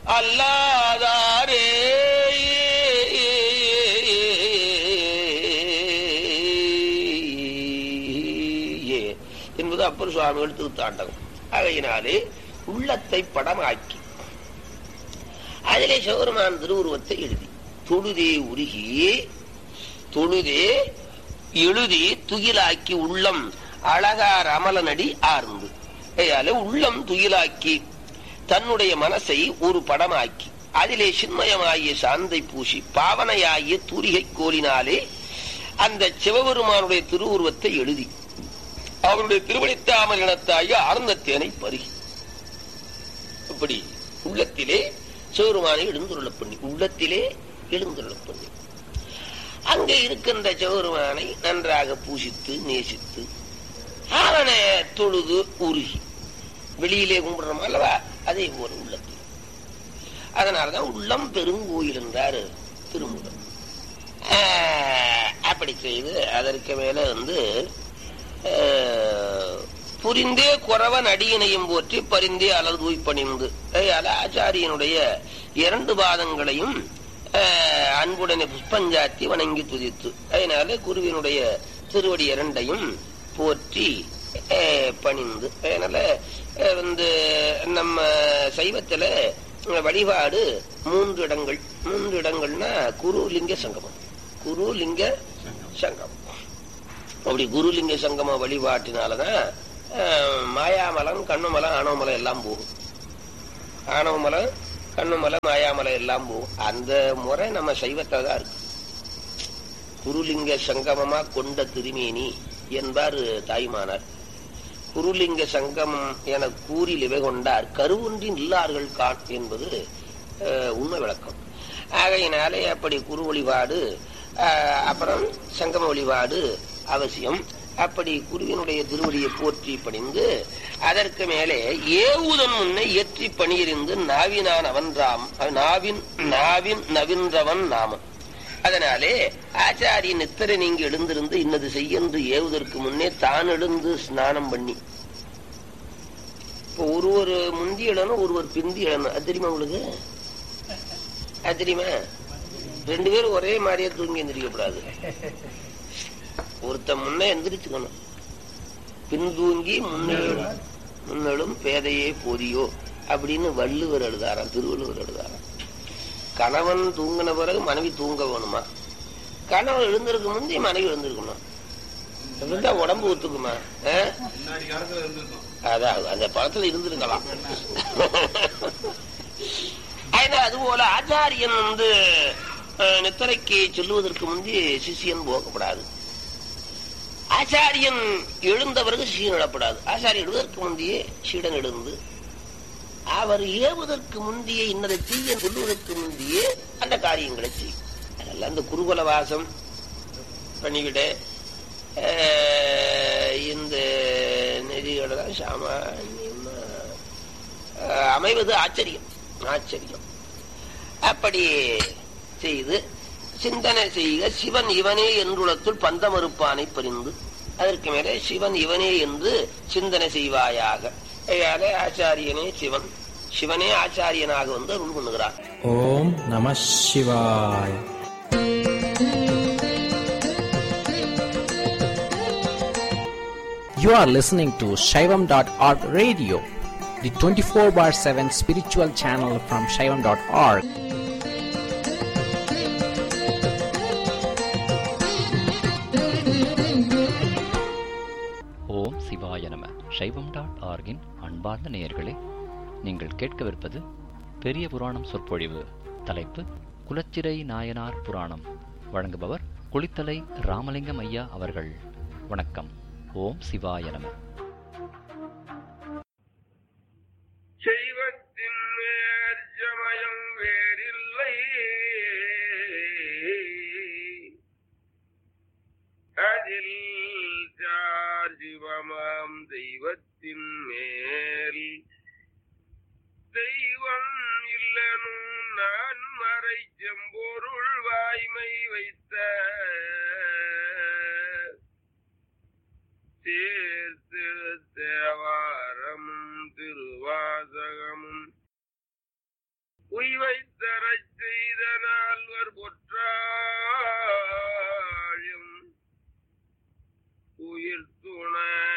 அல்லாதாரே என்பது அப்பர் சுவாமிகள் திருத்தாண்டகம் ஆகையினாலே உள்ளத்தை படமாக்கி அதிலே சிவருமான் திருவுருவத்தை எழுதி தொழுதே உருகி தொழுதே எழுதி துகிலாக்கி உள்ளம் அழகார் அமலனடி ஆர்ந்து ஐயாலே உள்ளம் துகிலாக்கி தன்னுடைய மனசை ஒரு படமாக்கி அதிலே சின்மயமாகிய சாந்தை பூசி பாவனையாகிய தூரிகை கோலினாலே அந்த சிவபெருமானுடைய திருவுருவத்தை எழுதி அவருடைய திருவடித்தாமல் இனத்தாகிய ஆர்ந்தத்தேனை பருகி இப்படி உள்ளத்திலே சிவருமானை எழுந்துருளப் பண்ணி உள்ளத்திலே எழுந்துருளப் பண்ணி அங்கே இருக்கின்ற சிவருமானை நன்றாக பூசித்து நேசித்து அவனை தொழுது உருகி வெளியிலே கும்பிடுறோம் அல்லவா அதே போல உள்ளத்தில் அதனாலதான் உள்ளம் பெருங்கோயில் என்றார் திருமுகம் அப்படி செய்து அதற்கு மேல வந்து புரிந்தே குறவன் அடியினையும் போற்றி பரிந்தே அலர்தூய் பணிந்து அதனால ஆச்சாரியனுடைய இரண்டு பாதங்களையும் அன்புடனே புஷ்பஞ்சாத்தி வணங்கி துதித்து அதனால குருவினுடைய திருவடி இரண்டையும் போற்றி பணிந்து அதனால வந்து நம்ம சைவத்துல வழிபாடு மூன்று இடங்கள் மூன்று இடங்கள்னா குரு லிங்க சங்கமம் குரு லிங்க சங்கமம் அப்படி குருலிங்க சங்கம வழிபாட்டினாலதான் மாயாமலம் கண்ணுமலம் ஆணவமலம் எல்லாம் போகும் ஆணவமலம் கண்ணுமலம் மாயாமலம் எல்லாம் போகும் அந்த முறை நம்ம சைவத்தில் தான் இருக்கு குருலிங்க சங்கமமா கொண்ட திருமேனி என்பார் தாய்மானார் குருலிங்க சங்கமம் என கூறி இவை கொண்டார் கருவொன்றின் இல்லார்கள் கான் என்பது உண்மை விளக்கம் ஆகையினாலே அப்படி குரு வழிபாடு அப்புறம் சங்கம வழிபாடு அவசியம் அப்படி குருவினுடைய திருவடியை போற்றி பணிந்து அதற்கு மேலே ஏவுதன் முன்னே ஏற்றி பணியிருந்து நாவினான் அவன்றாம் நாவின் நாவின் நவின்றவன் நாமம் அதனாலே ஆச்சாரியன் நித்தரை நீங்க எழுந்திருந்து இன்னது செய்யென்று ஏவுதற்கு முன்னே தான் எழுந்து ஸ்நானம் பண்ணி இப்போ ஒருவர் முந்தி எழணும் ஒருவர் பிந்தி எழணும் அது தெரியுமா உங்களுக்கு அது தெரியுமா ரெண்டு பேரும் ஒரே மாதிரியே தூங்கி எந்திரிக்கப்படாது ஒருத்த முன்ன எந்திரிச்சுக்கணும் பின்தூங்கி முன்னெழும் முன்னெழும் பேதையே போதியோ அப்படின்னு வள்ளுவர் எழுதாராம் திருவள்ளுவர் எழுதாராம் கணவன் தூங்கின பிறகு மனைவி தூங்க வேணுமா கணவன் எழுந்திருக்க முந்தைய மனைவி எழுந்திருக்கணும் இருந்தா உடம்பு ஒத்துக்குமா அதான் அந்த படத்துல இருந்திருக்கலாம் அது போல ஆச்சாரியன் வந்து நித்தரைக்கு சொல்லுவதற்கு முந்தி சிஷியன் போகப்படாது ஆச்சாரியன் எழுந்த பிறகு சீடன் எழப்படாது ஆச்சாரியன் எழுவதற்கு முந்தையே சீடன் எழுந்து அவர் ஏவுவதற்கு முந்தைய இன்னதை தீய சொல்லுவதற்கு முந்தையே அந்த காரியங்களை செய்யும் அதெல்லாம் அந்த குருகுல வாசம் பண்ணிக்கிட்டு இந்த நெறிகளை தான் சாமானியமா அமைவது ஆச்சரியம் ஆச்சரியம் அப்படி செய்து சிந்தனை செய்க சிவன் இவனே என்றுளத்துள் பந்தமறுப்பானை பரிந்து அதற்கு மேலே சிவன் இவனே என்று சிந்தனை செய்வாயாக ஆச்சாரியனே சிவன் சிவனே ஆச்சாரியனாக வந்து அருள் பண்ணுகிறார் ஓம் நம சிவாய் You are listening to Shaivam.org radio, the 24 bar 7 spiritual channel from Shaivam.org. ஓம் சிவாய நம சைவம் டாட் ஆர்கின் அன்பார்ந்த நேயர்களே நீங்கள் கேட்கவிருப்பது பெரிய புராணம் சொற்பொழிவு தலைப்பு குலச்சிறை நாயனார் புராணம் வழங்குபவர் குளித்தலை ராமலிங்கம் ஐயா அவர்கள் வணக்கம் ஓம் சிவாய நம செய்வத்தின் மேற்சமயம் வேறில்லை அதில் சார் சிவமாம் தெய்வத்தின் மேல் தெய்வம் இல்லனும் நான் மறை செம்பொருள் வாய்மை வைத்த தேவாரமும் திருவாசகமும் உய்வைத்தரச் செய்த நால்வர் பொற்றாழியும் உயிர் துணை